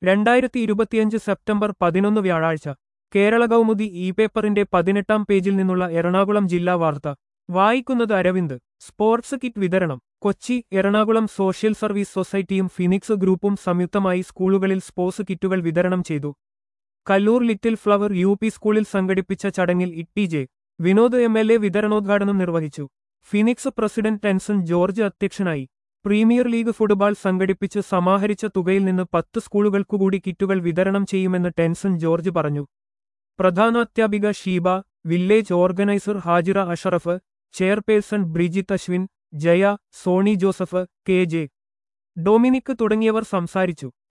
രണ്ടായിരത്തി ഇരുപത്തിയഞ്ച് സെപ്റ്റംബർ പതിനൊന്ന് വ്യാഴാഴ്ച കേരള കൗമുദി ഇ പേപ്പറിന്റെ പതിനെട്ടാം പേജിൽ നിന്നുള്ള എറണാകുളം ജില്ലാ വാർത്ത വായിക്കുന്നത് അരവിന്ദ് സ്പോർട്സ് കിറ്റ് വിതരണം കൊച്ചി എറണാകുളം സോഷ്യൽ സർവീസ് സൊസൈറ്റിയും ഫിനിക്സ് ഗ്രൂപ്പും സംയുക്തമായി സ്കൂളുകളിൽ സ്പോർട്സ് കിറ്റുകൾ വിതരണം ചെയ്തു Kallur little flower U P സ്കൂളിൽ സംഘടിപ്പിച്ച ചടങ്ങിൽ T J Vinod M L A വിതരണോദ്ഘാടനം നിർവഹിച്ചു ഫിനിക്സ് പ്രസിഡന്റ് ടെൻസൺ ജോർജ് അധ്യക്ഷനായി പ്രീമിയർ ലീഗ് ഫുട്ബോൾ സംഘടിപ്പിച്ച് സമാഹരിച്ച തുകയിൽ നിന്ന് പത്ത് സ്കൂളുകൾക്കുകൂടി കിറ്റുകൾ വിതരണം ചെയ്യുമെന്ന് ടെൻസൺ ജോർജ് പറഞ്ഞു പ്രധാനാധ്യാപിക Sheeba village organiser Hajira Ashraf chairperson Brijith Ashwin Jaya Sony Joseph K J Dominic തുടങ്ങിയവർ സംസാരിച്ചു